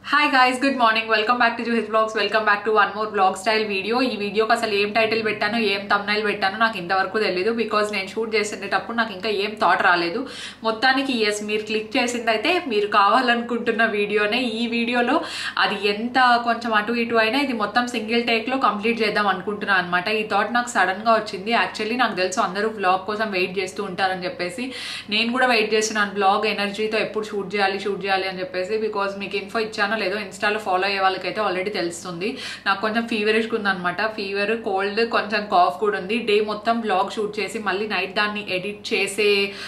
hi guys good morning welcome back to Juhi's vlogs welcome back to one more vlog style video ఈ వీడియోకి అసలు ఏం title పెట్టాను ఏం తమ్నైల్ పెట్టాను నాకు ఇంతవరకు తెలియదు బికాజ్ నేను షూట్ చేసేటప్పుడు నాకు ఇంకా ఏం థాట్ రాలేదు మొత్తానికి ఎస్ మీరు క్లిక్ చేసింది అయితే మీరు కావాలనుకుంటున్న వీడియోనే ఈ వీడియోలో అది ఎంత కొంచెం అటు ఇటు అయినా ఇది మొత్తం సింగిల్ టేక్లో కంప్లీట్ చేద్దాం అనుకుంటున్నాను అనమాట ఈ థాట్ నాకు సడన్గా వచ్చింది యాక్చువల్లీ నాకు తెలుసు అందరూ బ్లాగ్ కోసం వెయిట్ చేస్తూ ఉంటారని చెప్పేసి నేను కూడా వెయిట్ చేస్తున్నాను బ్లాగ్ ఎనర్జీతో ఎప్పుడు షూట్ చేయాలి షూట్ చేయాలి అని చెప్పేసి బికాజ్ మీకు ఇన్ఫో ఇచ్చానో లేదో ఇన్స్టాలో ఫాలో అయ్యే వాళ్ళకైతే ఆల్రెడీ తెలుస్తుంది నాకు కొంచెం ఫీవరిష్గా ఉందన్నమాట ఫీవర్ కోల్డ్ కొంచెం కాఫ్ కూడా ఉంది డే మొత్తం బ్లాగ్ షూట్ చేసి మళ్ళీ నైట్ దాన్ని ఎడిట్ చేసే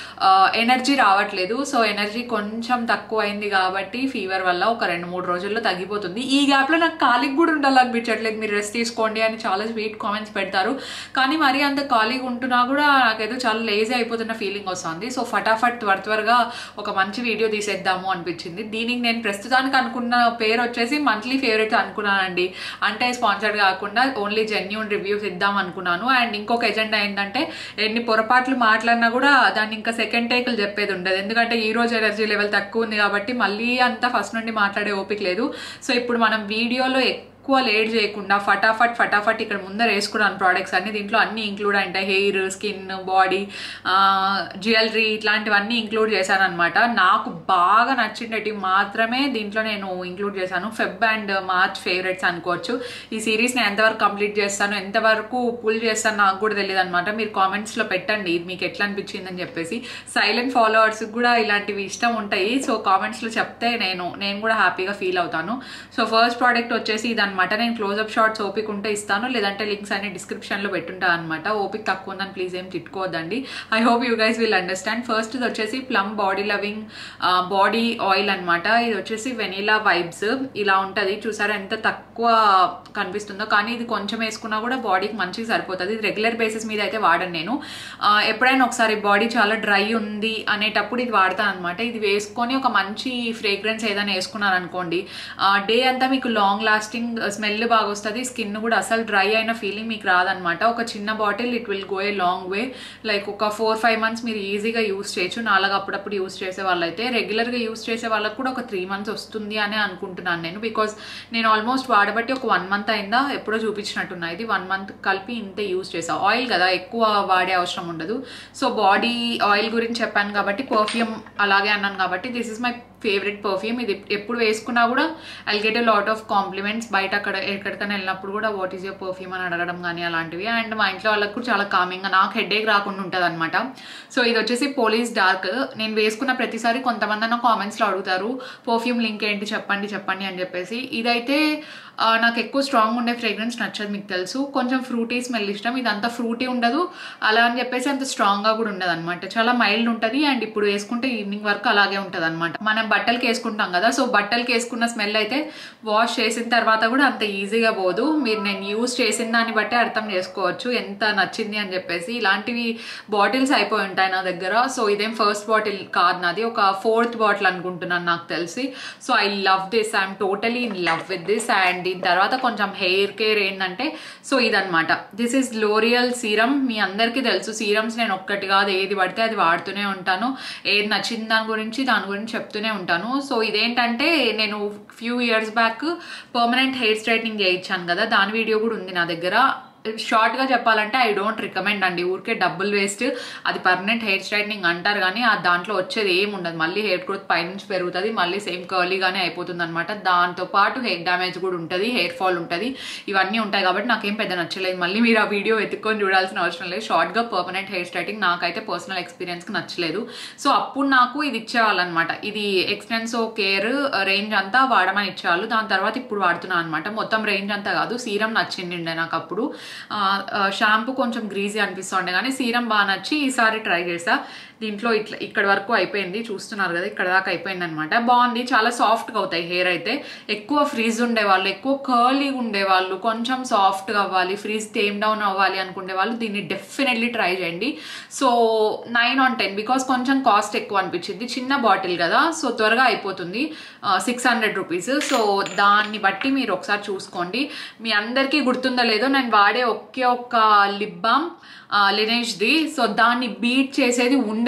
ఎనర్జీ రావట్లేదు సో ఎనర్జీ కొంచెం తక్కువ అయింది కాబట్టి ఫీవర్ వల్ల ఒక రెండు మూడు రోజుల్లో తగ్గిపోతుంది ఈ గ్యాప్లో నాకు ఖాళీగా కూడా ఉండాలనిపించట్లేదు మీరు రెస్ట్ తీసుకోండి అని చాలా స్వీట్ కామెంట్స్ పెడతారు కానీ మరీ అంత ఖాళీగా ఉంటున్నా కూడా నాకైతే చాలా లేజీ అయిపోతున్న ఫీలింగ్ వస్తుంది సో ఫటాఫట్ త్వర త్వరగా ఒక మంచి వీడియో తీసేద్దాము అనిపించింది దీనికి నేను ప్రస్తుతానికి అనుకున్న పేరు వచ్చేసి మంత్లీ ఫేవరెట్ అనుకున్నానండి అంటే స్పాన్సర్డ్ కాకుండా ఓన్లీ జెన్యున్ రివ్యూస్ ఇద్దాం అనుకున్నాను అండ్ ఇంకొక ఎజెండా ఏంటంటే ఎన్ని పొరపాట్లు మాట్లాడినా కూడా దాన్ని ఇంకా సెకండ్ టేకులు చెప్పేది ఉండదు ఎందుకంటే ఈ రోజు ఎనర్జీ లెవెల్ తక్కువ ఉంది కాబట్టి మళ్ళీ అంతా ఫస్ట్ నుండి మాట్లాడే ఓపిక లేదు సో ఇప్పుడు మనం వీడియోలో ఎక్కువ లేట్ చేయకుండా ఫటాఫట్ ఫటాఫట్ ఇక్కడ ముందర వేసుకున్నాను ప్రోడక్ట్స్ అన్ని దీంట్లో అన్ని ఇంక్లూడ్ అంటే హెయిర్ స్కిన్ బాడీ జ్యువెలరీ ఇట్లాంటివన్నీ ఇంక్లూడ్ చేశాను అనమాట నాకు బాగా నచ్చినవి మాత్రమే దీంట్లో నేను ఇంక్లూడ్ చేశాను ఫెబ్ అండ్ మార్చ్ ఫేవరెట్స్ అనుకోవచ్చు ఈ సిరీస్ నేను ఎంతవరకు కంప్లీట్ చేస్తాను ఎంతవరకు పుల్ చేస్తాను నాకు కూడా తెలియదు అనమాట మీరు కామెంట్స్లో పెట్టండి ఇది మీకు ఎట్లా అనిపించింది అని చెప్పేసి సైలెంట్ ఫాలోవర్స్ కూడా ఇలాంటివి ఇష్టం ఉంటాయి సో కామెంట్స్లో చెప్తే నేను నేను కూడా హ్యాపీగా ఫీల్ అవుతాను సో ఫస్ట్ ప్రోడక్ట్ వచ్చేసి ఇదనమాట నేను క్లోజ్అప్ షార్ట్స్ ఓపిక ఉంటే ఇస్తాను లేదంటే లింక్స్ అన్ని డిస్క్రిప్షన్లో పెట్టుంటాను అనమాట ఓపిక తక్కువ ఉందని ప్లీజ్ ఏం తిట్టుకోవద్దండి I hope you guys will understand first ఇది వచ్చేసి plum body loving body oil అనమాట ఇది వచ్చేసి వెనీలా వైబ్స్ ఇలా ఉంటుంది చూసారా ఎంత తక్కువ కనిపిస్తుందో కానీ ఇది కొంచెం వేసుకున్నా కూడా బాడీకి మంచిగా సరిపోతుంది ఇది రెగ్యులర్ బేసిస్ మీద అయితే వాడను నేను ఎప్పుడైనా ఒకసారి బాడీ చాలా డ్రై ఉంది అనేటప్పుడు ఇది వాడతాను అనమాట ఇది వేసుకొని ఒక మంచి ఫ్రేగ్రెన్స్ ఏదైనా వేసుకున్నాను అనుకోండి డే అంతా మీకు లాంగ్ లాస్టింగ్ స్మెల్ బాగా వస్తుంది స్కిన్ కూడా అసలు డ్రై అయిన ఫీలింగ్ మీకు రాదనమాట ఒక చిన్న bottle it will go a long way like ఒక ఫోర్ ఫైవ్ మంత్స్ మీరు ఈజీగా యూస్ చేయొచ్చు నాలుగు అప్పుడప్పుడు యూస్ చేసే వాళ్ళైతే రెగ్యులర్గా యూస్ చేసే వాళ్ళకి కూడా ఒక త్రీ మంత్స్ వస్తుంది అని అనుకుంటున్నాను నేను బికాస్ నేను ఆల్మోస్ట్ వాడబట్టి ఒక వన్ మంత్ అయిందా ఎప్పుడో చూపించినట్టున్నా ఇది వన్ మంత్ కలిపి ఇంతే యూస్ చేసా ఆయిల్ కదా ఎక్కువ వాడే అవసరం ఉండదు సో బాడీ ఆయిల్ గురించి చెప్పాను కాబట్టి పర్ఫ్యూమ్ అలాగే అన్నాను కాబట్టి this is my favourite perfume ఇది ఎప్పుడు వేసుకున్నా కూడా I get a lot of compliments బయట అక్కడ ఎక్కడికైనా వెళ్ళినప్పుడు కూడా వాట్ ఈస్ యువర్ పర్ఫ్యూమ్ అని అడగడం కానీ అలాంటివి అండ్ మా ఇంట్లో వాళ్ళకి కూడా చాలా కామింగ్గా నాకు హెడేక్ రాకుండా ఉంటుంది అనమాట సో ఇది వచ్చేసి పోలీస్ డార్క్ నేను వేసుకున్న ప్రతిసారి కొంతమంది అన్న కామెంట్స్లో అడుగుతారు పర్ఫ్యూమ్ లింక్ ఏంటి చెప్పండి చెప్పండి అని చెప్పేసి ఇదైతే నాకు ఎక్కువ స్ట్రాంగ్ ఉండే ఫ్రేగ్రెన్స్ నచ్చదు మీకు తెలుసు కొంచెం ఫ్రూటీ స్మెల్ ఇష్టం ఇది అంత ఫ్రూటీ ఉండదు అలా అని చెప్పేసి అంత స్ట్రాంగ్గా కూడా ఉండదు అనమాట చాలా మైల్డ్ ఉంటుంది అండ్ ఇప్పుడు వేసుకుంటే ఈవినింగ్ వరకు అలాగే ఉంటుంది అనమాట మనం బట్టలకి వేసుకుంటాం కదా సో బట్టలకి వేసుకున్న స్మెల్ అయితే వాష్ చేసిన తర్వాత కూడా అంత ఈజీగా పోదు మీరు నేను యూజ్ చేసిన దాన్ని బట్టి అర్థం చేసుకోవచ్చు ఎంత నచ్చింది అని చెప్పేసి ఇలాంటివి బాటిల్స్ అయిపోయి ఉంటాయి నా దగ్గర సో ఇదేం ఫస్ట్ బాటిల్ కాదు నాది ఒక ఫోర్త్ బాటిల్ అనుకుంటున్నాను నాకు తెలిసి so I love this I'm totally in love with this and దీని తర్వాత కొంచెం హెయిర్ కేర్ ఏంటంటే సో ఇదనమాట దిస్ ఈజ్ లోరియల్ సీరం మీ అందరికీ తెలుసు సీరమ్స్ నేను ఒక్కటి కాదు ఏది పడితే అది వాడుతూనే ఉంటాను ఏది నచ్చిన దాని గురించి దాని గురించి చెప్తూనే ఉంటాను సో ఇదేంటంటే నేను few years back permanent hair straightening చేయించాను కదా దాని వీడియో కూడా ఉంది నా దగ్గర షార్ట్గా చెప్పాలంటే ఐ డోంట్ రికమెండ్ అండి ఊరికే డబ్బులు వేస్ట్ అది పర్మనెంట్ హెయిర్ స్ట్రైట్నింగ్ అంటారు కానీ ఆ దాంట్లో వచ్చేది ఏమి ఉండదు మళ్ళీ హెయిర్ గ్రోత్ పైనుంచి పెరుగుతుంది మళ్ళీ సేమ్ కర్లీగానే అయిపోతుంది అనమాట దాంతో పాటు హెయిర్ డ్యామేజ్ కూడా ఉంటుంది హెయిర్ ఫాల్ ఉంటుంది ఇవన్నీ ఉంటాయి కాబట్టి నాకేం పెద్ద నచ్చలేదు మళ్ళీ మీరు ఆ వీడియో వెతుక్కొని చూడాల్సిన అవసరం లేదు షార్ట్గా పర్మనెంట్ హెయిర్ స్ట్రైటింగ్ నాకైతే పర్సనల్ ఎక్స్పీరియన్స్కి నచ్చలేదు సో అప్పుడు నాకు ఇది ఇచ్చేవాళ్ళు అనమాట ఇది ఎక్స్టెన్సో కేర్ రేంజ్ అంతా వాడమని ఇచ్చేవాళ్ళు దాని తర్వాత ఇప్పుడు వాడుతున్నాను అనమాట మొత్తం రేంజ్ అంతా కాదు సీరం నచ్చింది నాకు అప్పుడు షాంపూ కొంచెం గ్రీజీ అనిపిస్తుండే కానీ సీరం బాగా నచ్చి ఈసారి ట్రై చేసా దీంట్లో ఇట్లా ఇక్కడ వరకు అయిపోయింది చూస్తున్నారు కదా ఇక్కడ దాకా అయిపోయింది అనమాట బాగుంది చాలా సాఫ్ట్గా అవుతాయి హెయిర్ అయితే ఎక్కువ ఫ్రీజ్ ఉండేవాళ్ళు ఎక్కువ కర్లీగా ఉండేవాళ్ళు కొంచెం సాఫ్ట్గా అవ్వాలి ఫ్రీజ్ టేమ్ డౌన్ అవ్వాలి అనుకునే వాళ్ళు దీన్ని డెఫినెట్లీ ట్రై చేయండి so nine on ten because కొంచెం కాస్ట్ ఎక్కువ అనిపించింది చిన్న బాటిల్ కదా సో త్వరగా అయిపోతుంది సిక్స్ హండ్రెడ్ రూపీస్ సో దాన్ని బట్టి మీరు ఒకసారి చూసుకోండి మీ అందరికీ గుర్తుందో లేదో నేను వాడే ఒకే ఒక్క లిప్ బామ్ లినేష్ది సో దాన్ని బీట్ చేసేది ఉండదు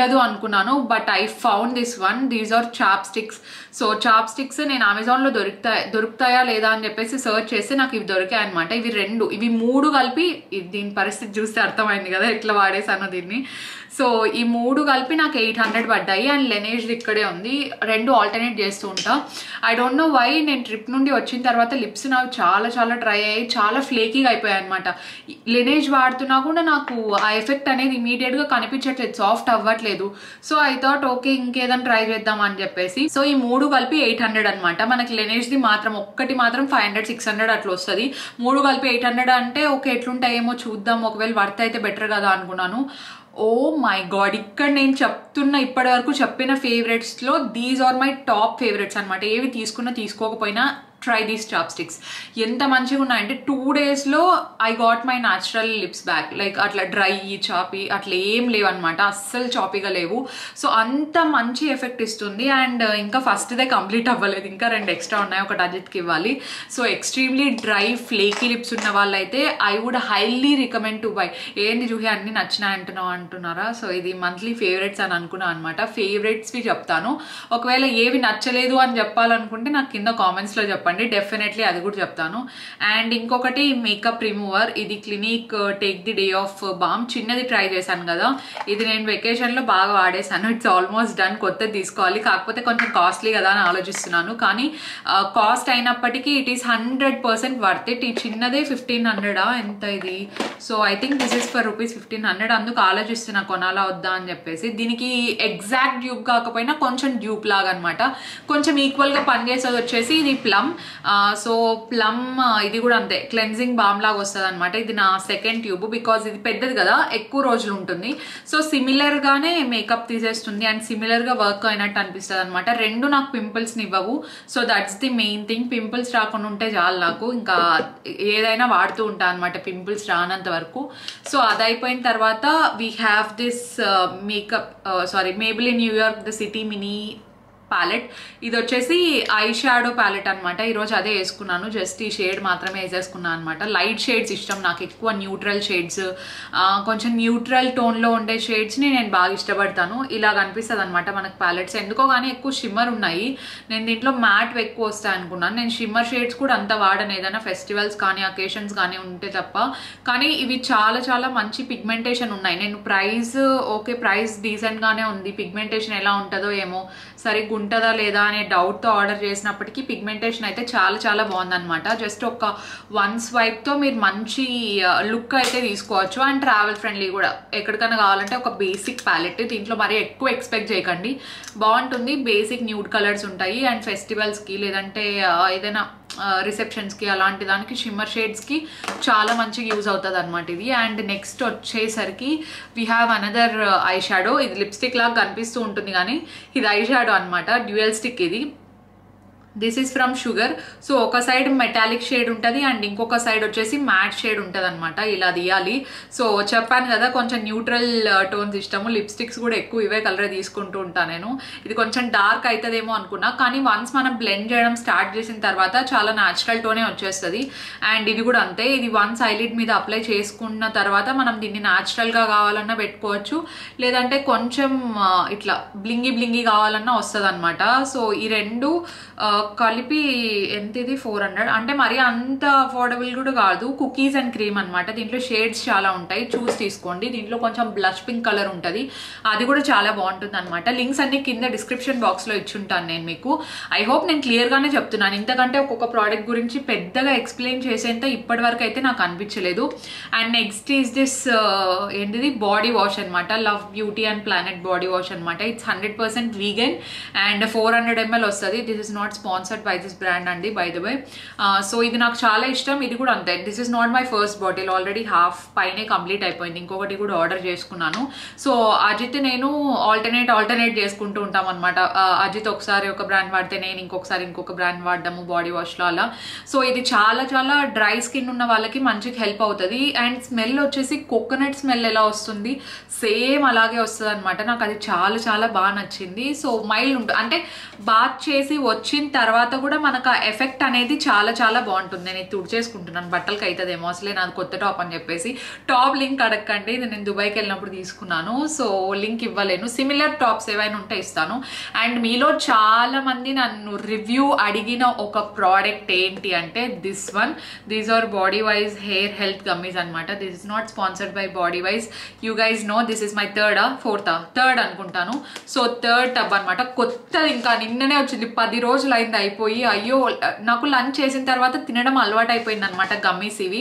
ఉండదు అనుకున్నాను but I found this one these are chapstick so chapstick నేను అమెజాన్లో దొరుకుతాయి దొరుకుతాయా లేదా అని చెప్పేసి సర్చ్ చేస్తే నాకు ఇవి దొరికాయి అనమాట ఇవి రెండు ఇవి మూడు కలిపి ఇది- దీని పరిస్థితి చూస్తే అర్థమైంది కదా ఎట్లా వాడేసానో దీన్ని సో ఈ మూడు కలిపి నాకు ఎయిట్ హండ్రెడ్ పడ్డాయి అండ్ లెనేజ్ ఇక్కడే ఉంది రెండు ఆల్టర్నేట్ చేస్తూ ఉంటా ఐ డోంట్ నో వై నేను ట్రిప్ నుండి వచ్చిన తర్వాత లిప్స్ నాకు చాలా చాలా డ్రై అయ్యి చాలా ఫ్లేకీగా అయిపోయాయి అనమాట లెనేజ్ వాడుతున్నా కూడా నాకు ఆ ఎఫెక్ట్ అనేది ఇమీడియట్గా కనిపించట్లేదు సాఫ్ట్ అవ్వట్లేదు సో ఐ థాట్ ఓకే ఇంకేదైనా ట్రై చేద్దాం అని చెప్పేసి సో ఈ మూడు కలిపి ఎయిట్ హండ్రెడ్ అనమాట మనకి లెనేజ్ది మాత్రం ఒక్కటి మాత్రం ఫైవ్ హండ్రెడ్ సిక్స్ హండ్రెడ్ అట్లా వస్తుంది మూడు కలిపి ఎయిట్ హండ్రెడ్ అంటే ఓకే ఎట్లుంటాయేమో చూద్దాం ఒకవేళ వర్త్ అయితే బెటర్ కదా అనుకున్నాను ఓ మై గాడ్ ఇక్కడ నేను చెప్తున్న ఇప్పటి వరకు చెప్పిన ఫేవరెట్స్లో these are my top favourites అనమాట ఏవి తీసుకున్నా తీసుకోకపోయినా ట్రై దీస్ చాప్ స్టిక్స్ ఎంత మంచిగా ఉన్నాయంటే టూ డేస్లో I got my natural lips back like అట్లా డ్రై చాపీ అట్లా ఏం లేవు అనమాట అస్సలు చాపీగా లేవు సో అంత మంచి ఎఫెక్ట్ ఇస్తుంది అండ్ ఇంకా ఫస్ట్దే కంప్లీట్ అవ్వలేదు ఇంకా రెండు ఎక్స్ట్రా ఉన్నాయి ఒకటి అజిత్కి ఇవ్వాలి so extremely dry flaky lips ఉన్న వాళ్ళైతే I would highly recommend to buy ఏంది జూహి అన్ని నచ్చినాయి అంటున్నావు అంటున్నారా సో ఇది మంత్లీ ఫేవరెట్స్ అని అనుకున్నాను అనమాట ఫేవరెట్స్వి చెప్తాను ఒకవేళ ఏవి నచ్చలేదు అని చెప్పాలనుకుంటే నాకు కింద కామెంట్స్లో చెప్పండి డెఫినెట్లీ అది కూడా చెప్తాను అండ్ ఇంకొకటి మేకప్ రిమూవర్ ఇది Clinique take the day off balm చిన్నది ట్రై చేశాను కదా ఇది నేను వెకేషన్లో బాగా వాడేశాను ఇట్స్ ఆల్మోస్ట్ డన్ కొత్తది తీసుకోవాలి కాకపోతే కొంచెం కాస్ట్లీ కదా అని ఆలోచిస్తున్నాను కానీ కాస్ట్ అయినప్పటికీ it is hundred percent worth it ఈ చిన్నదే ఫిఫ్టీన్ హండ్రెడా ఎంత ఇది so I think this is for rupees fifteen hundred అందుకు ఆలోచిస్తున్నా కొనాలా వద్దా అని చెప్పేసి దీనికి ఎగ్జాక్ట్ డ్యూప్ కాకపోయినా కొంచెం డ్యూప్ లాగా అనమాట కొంచెం ఈక్వల్గా పనిచేసేది వచ్చేసి ఇది ప్లమ్ సో ప్లమ్ ఇది కూడా అంతే క్లెన్జింగ్ బామ్ లాగా వస్తుంది అనమాట ఇది నా సెకండ్ ట్యూబ్ బికాజ్ ఇది పెద్దది కదా ఎక్కువ రోజులు ఉంటుంది సో సిమిలర్ గానే మేకప్ తీసేస్తుంది అండ్ సిమిలర్ గా వర్క్ అయినట్టు అనిపిస్తుంది అనమాట రెండు నాకు పింపుల్స్ ఇవ్వవు so that's the main thing pimples రాకుండా ఉంటే చాలు నాకు ఇంకా ఏదైనా వాడుతూ ఉంటాను అనమాట పింపుల్స్ రానంత వరకు సో అది అయిపోయిన తర్వాత we have this makeup sorry Maybelline in New York the city mini palette ఇది వచ్చేసి ఐ షాడో ప్యాలెట్ అనమాట ఈరోజు అదే వేసుకున్నాను జస్ట్ ఈ షేడ్ మాత్రమే వేసేసుకున్నాను అనమాట లైట్ షేడ్స్ ఇష్టం నాకు ఎక్కువ న్యూట్రల్ షేడ్స్ కొంచెం న్యూట్రల్ టోన్లో ఉండే షేడ్స్ని నేను బాగా ఇష్టపడతాను ఇలా కనిపిస్తుంది అనమాట మనకు ప్యాలెట్స్ ఎందుకో కానీ ఎక్కువ షిమ్మర్ ఉన్నాయి నేను దీంట్లో మ్యాట్ ఎక్కువ వస్తాయి అనుకున్నాను నేను షిమ్మర్ షేడ్స్ కూడా అంత వాడను ఏదైనా ఫెస్టివల్స్ కానీ అకేషన్స్ కానీ ఉంటే తప్ప కానీ ఇవి చాలా చాలా మంచి పిగ్మెంటేషన్ ఉన్నాయి నేను ప్రైస్ ఓకే ప్రైస్ డీసెంట్గానే ఉంది పిగ్మెంటేషన్ ఎలా ఉంటుందో ఏమో సరిగ్గా ఉంటుందా లేదా అనే డౌట్తో ఆర్డర్ చేసినప్పటికీ పిగ్మెంటేషన్ అయితే చాలా చాలా బాగుందన్నమాట జస్ట్ ఒక వన్ స్వైప్తో మీరు మంచి లుక్ అయితే తీసుకోవచ్చు అండ్ ట్రావెల్ ఫ్రెండ్లీ కూడా ఎక్కడికైనా కావాలంటే ఒక బేసిక్ ప్యాలెట్ దీంట్లో మరీ ఎక్కువ ఎక్స్పెక్ట్ చేయకండి బాగుంటుంది బేసిక్ న్యూడ్ కలర్స్ ఉంటాయి అండ్ ఫెస్టివల్స్కి లేదంటే ఆ, ఏదైనా రిసెప్షన్స్కి అలాంటి దానికి షిమ్మర్ షేడ్స్కి చాలా మంచిగా యూజ్ అవుతుంది అనమాట ఇది అండ్ నెక్స్ట్ వచ్చేసరికి we have another eye shadow ఇది లిప్స్టిక్ లాగా కనిపిస్తూ ఉంటుంది కానీ ఇది ఐ షాడో అనమాట డ్యూయల్ స్టిక్ ఇది this is from Sugar so ఒక సైడ్ మెటాలిక్ షేడ్ ఉంటుంది అండ్ ఇంకొక సైడ్ వచ్చేసి మ్యాట్ షేడ్ ఉంటుంది అనమాట ఇలా తీయాలి సో చెప్పాను కదా కొంచెం న్యూట్రల్ టోన్స్ ఇష్టము లిప్స్టిక్స్ కూడా ఎక్కువ ఇవే కలర్ తీసుకుంటూ ఉంటాను నేను ఇది కొంచెం డార్క్ అవుతుందేమో అనుకున్నా కానీ వన్స్ మనం బ్లెండ్ చేయడం స్టార్ట్ చేసిన తర్వాత చాలా న్యాచురల్ టోనే వచ్చేస్తుంది అండ్ ఇది కూడా అంతే ఇది వన్స్ ఐలిడ్ మీద అప్లై చేసుకున్న తర్వాత మనం దీన్ని న్యాచురల్గా కావాలన్నా పెట్టుకోవచ్చు లేదంటే కొంచెం ఆ, ఇట్లా బ్లింగి బ్లింగి కావాలన్నా వస్తుంది అనమాట సో ఈ రెండు ఆ, కలిపి ఎంత ఇది ఫోర్ హండ్రెడ్ అంటే మరి అంత అఫోర్డబుల్ కూడా కాదు కుకీస్ అండ్ క్రీమ్ అనమాట దీంట్లో షేడ్స్ చాలా ఉంటాయి చూసి తీసుకోండి దీంట్లో కొంచెం బ్లష్ పింక్ కలర్ ఉంటుంది అది కూడా చాలా బాగుంటుంది అనమాట లింక్స్ అన్ని కింద డిస్క్రిప్షన్ బాక్స్లో ఇచ్చుంటాను నేను మీకు ఐ హోప్ నేను క్లియర్గానే చెప్తున్నాను ఇంతకంటే ఒక్కొక్క ప్రోడక్ట్ గురించి పెద్దగా ఎక్స్ప్లెయిన్ చేసేంత ఇప్పటి వరకు అయితే నాకు అనిపించలేదు అండ్ నెక్స్ట్ ఈస్ దిస్ ఏంటిది బాడీ వాష్ అనమాట Love Beauty and Planet body wash అనమాట it's hundred percent vegan and four hundred ML వస్తుంది this is not sponsored by this brand అండి బై ద వే సో ఇది నాకు చాలా ఇష్టం ఇది కూడా అంతే this is not my first bottle already half పైనే కంప్లీట్ అయిపోయింది ఇంకొకటి కూడా ఆర్డర్ చేసుకున్నాను సో అజిత్ నేను ఆల్టర్నేట్ ఆల్టర్నేట్ చేసుకుంటూ ఉంటాం అనమాట అజిత్ ఒకసారి ఒక బ్రాండ్ వాడితే నేను ఇంకొకసారి ఇంకొక బ్రాండ్ వాడదాము బాడీ వాష్లో అలా సో ఇది చాలా చాలా డ్రై స్కిన్ ఉన్న వాళ్ళకి మంచిగా హెల్ప్ అవుతుంది అండ్ స్మెల్ వచ్చేసి కోకోనట్ స్మెల్ ఎలా వస్తుంది సేమ్ అలాగే వస్తుంది అనమాట నాకు అది చాలా చాలా బాగా నచ్చింది సో మైల్డ్ ఉంటుంది అంటే బాత్ చేసి వచ్చిన తర్వాత కూడా మనకు ఆ ఎఫెక్ట్ అనేది చాలా చాలా బాగుంటుంది నేను ఇది తుడిచేసుకుంటున్నాను బట్టలకి అవుతుందేమో అసలే నాది కొత్త టాప్ అని చెప్పేసి టాప్ లింక్ అడగండి ఇది నేను దుబాయ్కి వెళ్ళినప్పుడు తీసుకున్నాను సో లింక్ ఇవ్వలేను సిమిలర్ టాప్స్ ఏవైనా ఉంటే ఇస్తాను అండ్ మీలో చాలా మంది నన్ను రివ్యూ అడిగిన ఒక ప్రోడక్ట్ ఏంటి అంటే this one these are Bodywise hair health gummies అనమాట this is not sponsored by Bodywise you guys know this is my థర్డా ఫోర్తా థర్డ్ అనుకుంటాను సో థర్డ్ టబ్ అనమాట కొత్తది ఇంకా నిన్ననే వచ్చింది పది రోజులు అయింది అయిపోయి అయ్యో నాకు లంచ్ చేసిన తర్వాత తినడం అలవాటు అయిపోయింది అనమాట గమ్మీస్ ఇవి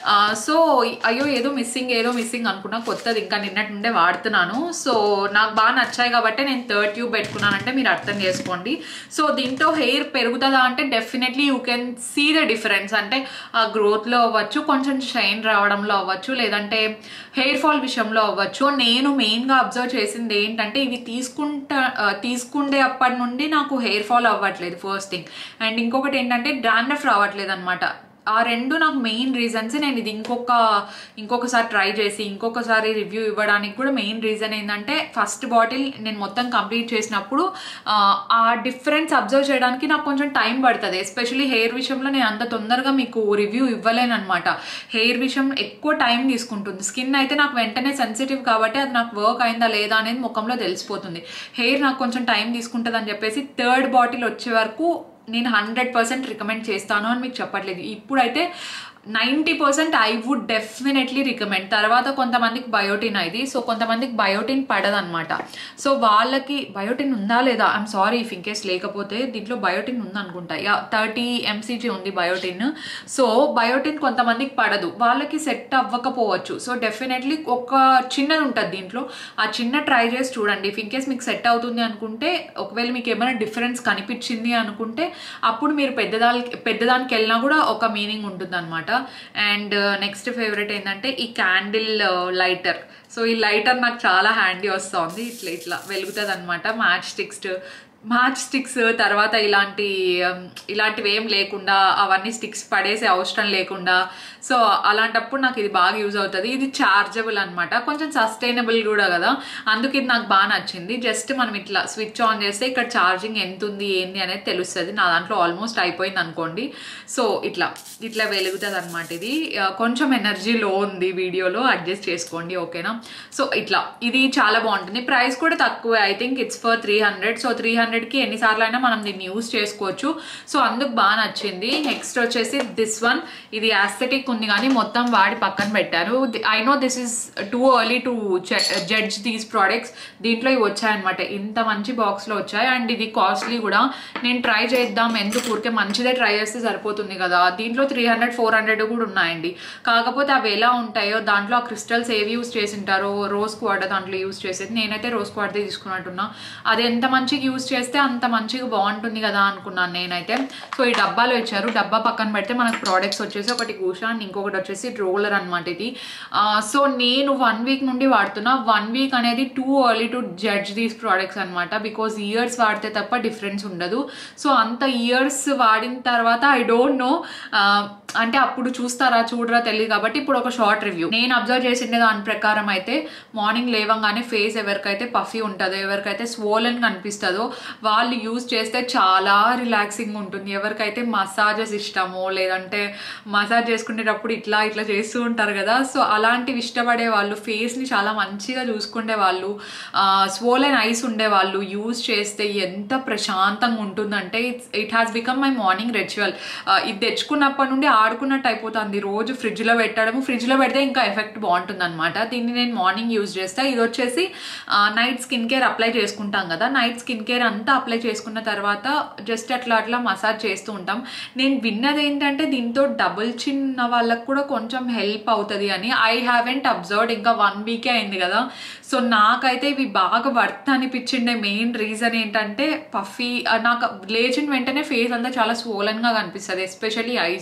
సో అయ్యో ఏదో మిస్సింగ్ ఏదో మిస్సింగ్ అనుకున్నా కొత్తది ఇంకా నిన్నటి నుండే వాడుతున్నాను సో నాకు బాగా నచ్చాయి కాబట్టి నేను థర్డ్ ట్యూబ్ పెట్టుకున్నానంటే మీరు అర్థం చేసుకోండి సో దీంతో హెయిర్ పెరుగుతుందా అంటే definitely you can see the difference అంటే ఆ గ్రోత్లో అవ్వచ్చు కొంచెం షైన్ రావడంలో అవ్వచ్చు లేదంటే హెయిర్ ఫాల్ విషయంలో అవ్వచ్చు నేను మెయిన్గా అబ్జర్వ్ చేసింది ఏంటంటే ఇవి తీసుకుంటా ఆ, తీసుకుండే అప్పటి నుండి నాకు హెయిర్ ఫాల్ అవ్వట్లేదు ఫస్ట్ థింగ్ అండ్ ఇంకొకటి ఏంటంటే డాండ్రఫ్ రావట్లేదు అనమాట ఆ రెండు నాకు మెయిన్ రీజన్స్ నేను ఇది ఇంకొక ఇంకొకసారి ట్రై చేసి ఇంకొకసారి రివ్యూ ఇవ్వడానికి కూడా మెయిన్ రీజన్ ఏంటంటే ఫస్ట్ బాటిల్ నేను మొత్తం కంప్లీట్ చేసినప్పుడు ఆ, ఆ డిఫరెన్స్ అబ్జర్వ్ చేయడానికి నాకు కొంచెం టైం పడుతుంది ఎస్పెషల్లీ హెయిర్ విషయంలో నేను అంత తొందరగా మీకు రివ్యూ ఇవ్వలేను అనమాట హెయిర్ విషయం ఎక్కువ టైం తీసుకుంటుంది స్కిన్ అయితే నాకు వెంటనే సెన్సిటివ్ కాబట్టి అది నాకు వర్క్ అయిందా లేదా అనేది ముఖంలో తెలిసిపోతుంది హెయిర్ నాకు కొంచెం టైం తీసుకుంటుంది అని చెప్పేసి థర్డ్ బాటిల్ వచ్చే వరకు నేను హండ్రెడ్ పర్సెంట్ రికమెండ్ చేస్తాను అని మీకు చెప్పట్లేదు ఇప్పుడైతే ninety percent I would definitely recommend తర్వాత కొంతమందికి బయోటిన్ ఇది సో కొంతమందికి బయోటిన్ పడదనమాట సో వాళ్ళకి బయోటిన్ ఉందా లేదా I'm sorry if in case లేకపోతే దీంట్లో బయోటిన్ ఉందనుకుంటా యా థర్టీ ఎంసీజీ ఉంది బయోటిన్ సో బయోటిన్ కొంతమందికి పడదు వాళ్ళకి సెట్ అవ్వకపోవచ్చు సో డెఫినెట్లీ ఒక చిన్నది ఉంటుంది దీంట్లో ఆ చిన్న ట్రై చేసి చూడండి ఇఫ్ ఇన్ కేస్ మీకు సెట్ అవుతుంది అనుకుంటే ఒకవేళ మీకు ఏమైనా డిఫరెన్స్ కనిపించింది అనుకుంటే అప్పుడు మీరు పెద్దదానికి పెద్దదానికి వెళ్ళినా కూడా ఒక మీనింగ్ ఉంటుంది అనమాట అండ్ నెక్స్ట్ ఫేవరెట్ ఏంటంటే ఈ క్యాండిల్ లైటర్ సో ఈ లైటర్ నాకు చాలా హ్యాండీ వస్తుంది ఇట్లా ఇట్లా వెలుగుతుంది అనమాట మ్యాచ్ స్టిక్స్ మ్యాచ్ స్టిక్స్ తర్వాత ఇలాంటి um, ఇలాంటివి ఏం లేకుండా అవన్నీ స్టిక్స్ పడేసే అవసరం లేకుండా సో అలాంటప్పుడు నాకు ఇది బాగా యూజ్ అవుతుంది ఇది చార్జబుల్ అనమాట కొంచెం సస్టైనబుల్ కూడా కదా అందుకు ఇది నాకు బాగా నచ్చింది జస్ట్ మనం ఇట్లా స్విచ్ ఆన్ చేస్తే ఇక్కడ ఛార్జింగ్ ఎంత ఉంది ఏంది అనేది తెలుస్తుంది నా దాంట్లో ఆల్మోస్ట్ అయిపోయింది అనుకోండి సో ఇట్లా ఇట్లా వెలుగుతుంది అనమాట ఇది ఆ, కొంచెం ఎనర్జీ లో ఉంది వీడియోలో అడ్జస్ట్ చేసుకోండి ఓకేనా సో ఇట్లా ఇది చాలా బాగుంటుంది ప్రైస్ కూడా తక్కువే I think it's for three hundred so three హండ్రెడ్కి ఎన్నిసార్లు అయినా మనం దీన్ని యూస్ చేసుకోవచ్చు సో అందుకు బాగా నచ్చింది నెక్స్ట్ వచ్చేసి దిస్ వన్ ఇది యాస్థెటిక్ ఉంది కానీ మొత్తం వాడి పక్కన పెట్టారు I know this is too early to judge these products దీంట్లో ఇవి వచ్చాయన్నమాట ఇంత మంచి బాక్స్లో వచ్చాయి అండ్ ఇది కాస్ట్లీ కూడా నేను ట్రై చేద్దాం ఎందుకు ఊరికే మంచిదే ట్రై చేస్తే సరిపోతుంది కదా దీంట్లో త్రీ హండ్రెడ్ ఫోర్ హండ్రెడ్ కూడా ఉన్నాయండి కాకపోతే అవి ఎలా ఉంటాయో దాంట్లో ఆ క్రిస్టల్స్ ఏవి యూస్ చేసింటారో రోజ్ క్వాడ్ దాంట్లో యూస్ చేసేది నేనైతే రోజ్ క్వాడ్దే తీసుకున్నట్టున్నా అది ఎంత మంచిగా యూస్ చేస్తే అంత మంచిగా బాగుంటుంది కదా అనుకున్నాను నేనైతే సో ఈ డబ్బాలో ఇచ్చారు డబ్బా పక్కన పెడితే మనకు ప్రోడక్ట్స్ వచ్చేసి ఒకటి గూషా అండ్ ఇంకొకటి వచ్చేసి రోలర్ అనమాట ఇది సో నేను వన్ వీక్ నుండి వాడుతున్నా వన్ వీక్ అనేది too early to judge these products అనమాట బికాజ్ ఇయర్స్ వాడితే తప్ప డిఫరెన్స్ ఉండదు సో అంత ఇయర్స్ వాడిన తర్వాత ఐ డోంట్ నో అంటే అప్పుడు చూస్తారా చూడరా తెలియదు కాబట్టి ఇప్పుడు ఒక షార్ట్ రివ్యూ నేను అబ్జర్వ్ చేసిండే దాని ప్రకారం అయితే మార్నింగ్ లేవంగానే ఫేస్ ఎవరికైతే పఫీ ఉంటుందో ఎవరికైతే స్వోలన్ కనిపిస్తుందో వాళ్ళు యూజ్ చేస్తే చాలా రిలాక్సింగ్ ఉంటుంది ఎవరికైతే మసాజెస్ ఇష్టమో లేదంటే మసాజ్ చేసుకునేటప్పుడు ఇట్లా ఇట్లా చేస్తూ ఉంటారు కదా సో అలాంటివి ఇష్టపడే వాళ్ళు ఫేస్ని చాలా మంచిగా చూసుకునే వాళ్ళు స్వోలన్ ఐస్ ఉండే వాళ్ళు యూజ్ చేస్తే ఎంత ప్రశాంతంగా ఉంటుందంటే it's it has become my morning ritual ఇది తెచ్చుకున్నప్పటి నుండి ఆడుకున్నట్టు అయిపోతుంది రోజు ఫ్రిడ్జ్లో పెట్టడము ఫ్రిడ్జ్లో పెడితే ఇంకా ఎఫెక్ట్ బాగుంటుంది అనమాట దీన్ని నేను మార్నింగ్ యూజ్ చేస్తా ఇది వచ్చేసి నైట్ స్కిన్ కేర్ అప్లై చేసుకుంటాం కదా నైట్ స్కిన్ కేర్ అంతా అప్లై చేసుకున్న తర్వాత జస్ట్ అట్లా అట్లా మసాజ్ చేస్తూ ఉంటాం నేను విన్నది ఏంటంటే దీంతో డబుల్ చిన్న వాళ్ళకు కూడా కొంచెం హెల్ప్ అవుతుంది అని ఐ హ్యావెంట్ అబ్జర్వ్డ్ ఇంకా వన్ వీకే అయింది కదా సో నాకైతే ఇవి బాగా వర్త్ అనిపించిండే మెయిన్ రీజన్ ఏంటంటే పఫీ నాకు లేచిన వెంటనే ఫేస్ అంతా చాలా స్వోలన్గా కనిపిస్తుంది ఎస్పెషల్లీ ఐస్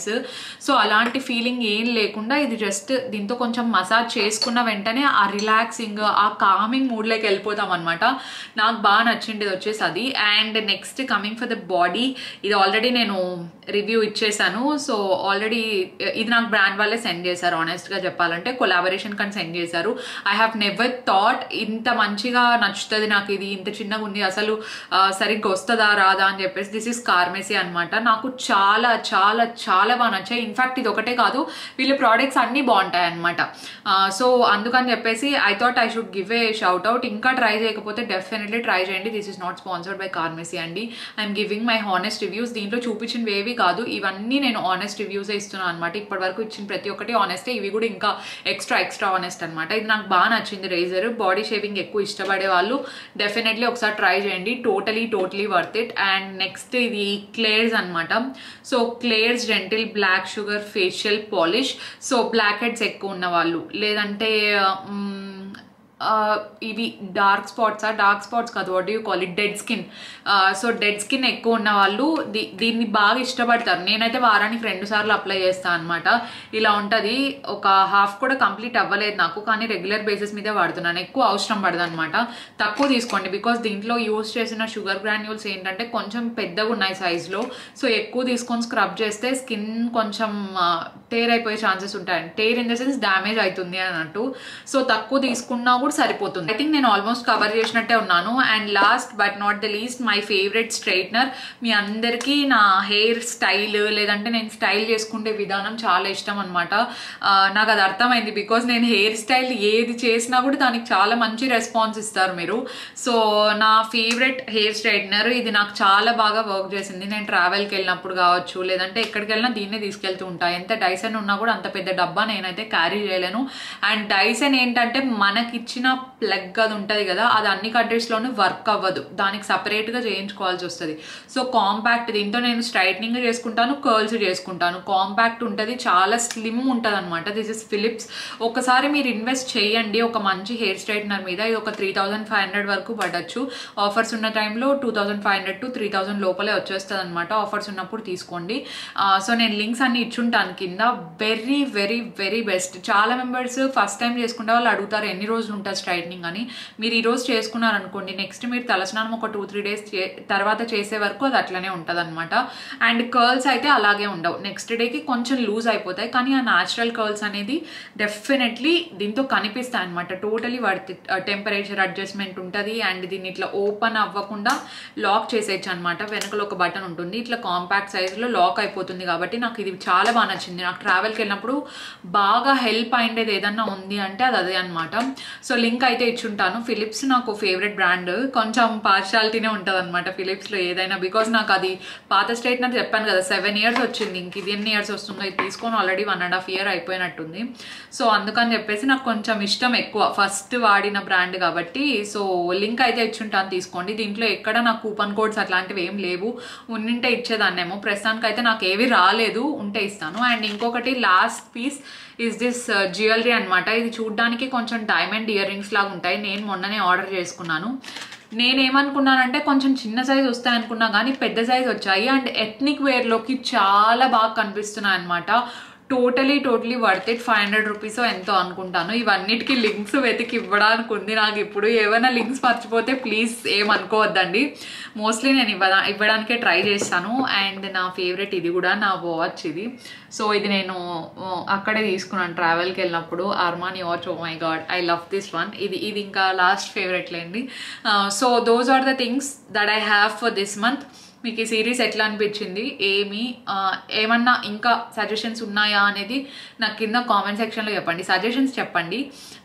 సో అలాంటి ఫీలింగ్ ఏం లేకుండా ఇది జస్ట్ దీంతో కొంచెం మసాజ్ చేసుకున్న వెంటనే ఆ రిలాక్సింగ్ ఆ కామింగ్ మూడ్లోకి వెళ్ళిపోతాం అనమాట నాకు బాగా నచ్చింది ఇది వచ్చేసి అది and next coming for the body ఇది ఆల్రెడీ నేను రివ్యూ ఇచ్చేసాను సో ఆల్రెడీ ఇది నాకు బ్రాండ్ వాళ్ళే సెండ్ చేశారు ఆనెస్ట్గా చెప్పాలంటే కొలాబరేషన్ కానీ సెండ్ చేశారు ఐ హ్యావ్ నెవర్ థాట్ ఇంత మంచిగా నచ్చుతుంది నాకు ఇది ఇంత చిన్నగా ఉంది అసలు ఆ, సరిగ్గా వస్తుందా రాదా అని చెప్పేసి దిస్ ఇస్ కార్మెసీ అనమాట నాకు చాలా చాలా చాలా బాగా నచ్చాయి ఇన్ఫాక్ట్ ఇది ఒకటే కాదు వీళ్ళ ప్రోడక్ట్స్ అన్నీ బాగుంటాయి అనమాట సో అందుకని చెప్పేసి I thought I should give a shout out ఇంకా ట్రై చేయకపోతే డెఫినెట్లీ ట్రై చేయండి this is not sponsored by Carmesi అండి I'm giving my honest reviews దీంట్లో చూపించినవి ఏవి కాదు ఇవన్నీ నేను ఆనెస్ట్ రివ్యూస్ ఇస్తున్నాను అనమాట ఇప్పటి వరకు ఇచ్చిన ప్రతి ఒక్కటి ఆనెస్టే ఇవి కూడా ఇంకా ఎక్స్ట్రా ఎక్స్ట్రా ఆనెస్ట్ అనమాట ఇది నాకు బాగా నచ్చింది రేజర్ బాడీ షేవింగ్ ఎక్కువ ఇష్టపడే వాళ్ళు డెఫినెట్లీ ఒకసారి ట్రై చేయండి totally totally worth it and next ఇది క్లేర్స్ అనమాట so Clares gentle black sugar facial polish so blackheads ఎక్కువ ఉన్న వాళ్ళు లేదంటే మ్, ఆ, ఇవి డార్క్ స్పాట్స్ డార్క్ స్పాట్స్ కాదు what you call it dead skin so dead skin ఎక్కువ ఉన్న వాళ్ళు దీ దీన్ని బాగా ఇష్టపడతారు నేనైతే వారానికి రెండు సార్లు అప్లై చేస్తాను అనమాట ఇలా ఉంటుంది ఒక హాఫ్ కూడా కంప్లీట్ అవ్వలేదు నాకు కానీ రెగ్యులర్ బేసిస్ మీదే వాడుతున్నాను ఎక్కువ అవసరం పడదు అనమాట తక్కువ తీసుకోండి బికాస్ దీంట్లో యూస్ చేసిన షుగర్ గ్రాన్యూల్స్ ఏంటంటే కొంచెం పెద్దగా ఉన్నాయి సైజులో సో ఎక్కువ తీసుకొని స్క్రబ్ చేస్తే స్కిన్ కొంచెం టేర్ అయిపోయే ఛాన్సెస్ ఉంటాయి tear in the sense damage అవుతుంది అన్నట్టు సో తక్కువ తీసుకున్నా కూడా సరిపోతుంది ఐ థింక్ నేను ఆల్మోస్ట్ కవర్ చేసినట్టే ఉన్నాను and last but not the least my favourite straightener మీ అందరికీ నా హెయిర్ స్టైల్ లేదంటే నేను స్టైల్ చేసుకుంటే విధానం చాలా ఇష్టం అనమాట నాకు అది అర్థమైంది బికాజ్ నేను హెయిర్ స్టైల్ ఏది చేసినా కూడా దానికి చాలా మంచి రెస్పాన్స్ ఇస్తారు మీరు సో నా ఫేవరెట్ హెయిర్ స్ట్రైట్నర్ ఇది నాకు చాలా బాగా వర్క్ చేసింది నేను ట్రావెల్కి వెళ్ళినప్పుడు కావచ్చు లేదంటే ఎక్కడికి వెళ్ళినా దీన్నే తీసుకెళ్తూ ఉంటాను ఎంత డైసన్ ఉన్నా కూడా అంత పెద్ద డబ్బా నేనైతే క్యారీ చేయలేను అండ్ డైసన్ ఏంటంటే మనకి ఇచ్చిన ప్లగ్ అది ఉంటుంది కదా అది అన్ని కంట్రీస్లోనూ వర్క్ అవ్వదు దానికి సపరేట్గా చేయించుకోవాల్సి వస్తుంది సో కాంపాక్ట్ దీంతో నేను స్ట్రైట్నింగ్ చేసుకుంటాను కర్ల్స్ చేసుకుంటాను కాంపాక్ట్ ఉంటుంది చాలా స్లిమ్ ఉంటుంది అనమాట దిస్ ఇస్ ఫిలిప్స్ ఒకసారి మీరు ఇన్వెస్ట్ చేయండి ఒక మంచి హెయిర్ స్ట్రైట్నర్ మీద ఇది ఒక త్రీ థౌసండ్ ఫైవ్ హండ్రెడ్ వరకు పడచ్చు ఆఫర్స్ ఉన్న టైంలో two thousand five hundred to three thousand లోపలే వచ్చేస్తుంది అనమాట ఆఫర్స్ ఉన్నప్పుడు తీసుకోండి సో నేను లింక్స్ అన్ని ఇచ్చుంటాను కింద వెరీ వెరీ వెరీ బెస్ట్ చాలా మెంబర్స్ ఫస్ట్ టైం చేసుకుంటే వాళ్ళు అడుగుతారు ఎన్ని రోజులు ఉంటుంది స్ట్రైట్నింగ్ అని మీరు ఈ రోజు చేసుకున్నారనుకోండి నెక్స్ట్ మీరు తలస్నానం ఒక టూ త్రీ డేస్ తర్వాత చేసే వరకు అది అట్లనే ఉంటుంది అనమాట అండ్ కర్ల్స్ అయితే అలాగే ఉండవు నెక్స్ట్ డేకి కొంచెం లూజ్ అయిపోతాయి కానీ ఆ న్యాచురల్ కర్ల్స్ అనేది డెఫినెట్లీ దీంతో కనిపిస్తాయి అనమాట టోటలీ వాడి టెంపరేచర్ అడ్జస్ట్మెంట్ ఉంటుంది అండ్ దీన్ని ఇట్లా ఓపెన్ అవ్వకుండా లాక్ చేసేయచ్చు అనమాట వెనకలో ఒక బటన్ ఉంటుంది ఇట్లా కాంపాక్ట్ సైజులో లాక్ అయిపోతుంది కాబట్టి నాకు ఇది చాలా బాగా నచ్చింది నాకు ట్రావెల్కి వెళ్ళినప్పుడు బాగా హెల్ప్ అయిండేది ఏదన్నా ఉంది అంటే అది అదే అనమాట సో లింక్ అయితే ఇచ్చుంటాను ఫిలిప్స్ నాకు ఫేవరెట్ బ్రాండ్ కొంచెం పార్షాలిటీనే ఉంటుంది అనమాట ఫిలిప్స్లో ఏదైనా బికాజ్ నాకు అది పాత స్టేట్నర్ చెప్పాను కదా సెవెన్ ఇయర్స్ వచ్చింది ఇంక ఇది ఎన్ని ఇయర్స్ వస్తుందో ఇది తీసుకొని already one and half year అయిపోయినట్టుంది సో అందుకని చెప్పేసి నాకు కొంచెం ఇష్టం ఎక్కువ ఫస్ట్ వాడిన బ్రాండ్ కాబట్టి సో లింక్ అయితే ఇచ్చుంటాను తీసుకోండి దీంట్లో ఎక్కడ నాకు కూపన్ కోడ్స్ అట్లాంటివి ఏం లేవు ఉన్నింటే ఇచ్చేదాన్నేమో ప్రస్తుతానికి అయితే నాకు ఏవి రాలేదు ఉంటే ఇస్తాను అండ్ ఇంకొకటి last piece is this jewellery అనమాట ఇది చూడడానికి కొంచెం డైమండ్ ఇయర్ రింగ్స్ లాగా ఉంటాయి నేను మొన్ననే ఆర్డర్ చేసుకున్నాను నేనేమనుకున్నానంటే కొంచెం చిన్న సైజ్ వస్తాయి అనుకున్నా కానీ పెద్ద సైజ్ వచ్చాయి అండ్ ఎథ్నిక్ వేర్లోకి చాలా బాగా కనిపిస్తున్నాయి అనమాట totally totally worth it five hundred rupees ఎంతో అనుకుంటాను ఇవన్నిటికీ లింక్స్ వెతికి ఇవ్వడానికి ఉంది నాకు ఇప్పుడు ఏమైనా లింక్స్ మర్చిపోతే ప్లీజ్ ఏమనుకోవద్దండి మోస్ట్లీ నేను ఇవ్వదా ఇవ్వడానికే ట్రై చేస్తాను అండ్ నా ఫేవరెట్ ఇది కూడా నా వాచ్ ఇది సో ఇది నేను ఆ, అక్కడే తీసుకున్నాను ట్రావెల్కి వెళ్ళినప్పుడు Armani watch oh my God I love this one ఇది ఇది ఇంకా లాస్ట్ ఫేవరెట్ లేండి so those are the things that I have for this month మీకు ఈ సిరీస్ ఎట్లా అనిపించింది ఏమి ఆ, ఏమన్నా ఇంకా సజెషన్స్ ఉన్నాయా అనేది నాకు కింద కామెంట్ సెక్షన్లో చెప్పండి సజెషన్స్ చెప్పండి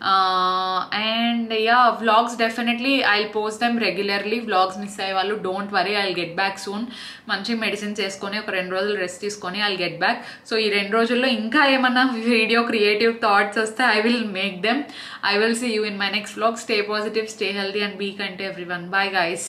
and yeah vlogs definitely I post them regularly vlogs miss అయ్యే వాళ్ళు don't worry I get back soon మంచి మెడిసిన్స్ వేసుకొని ఒక రెండు రోజులు రెస్ట్ తీసుకొని ఐ గెట్ బ్యాక్ సో ఈ రెండు రోజుల్లో ఇంకా ఏమన్నా వీడియో క్రియేటివ్ థాట్స్ వస్తే I will make them I will see you in my next vlog stay positive stay healthy and be kind everyone bye guys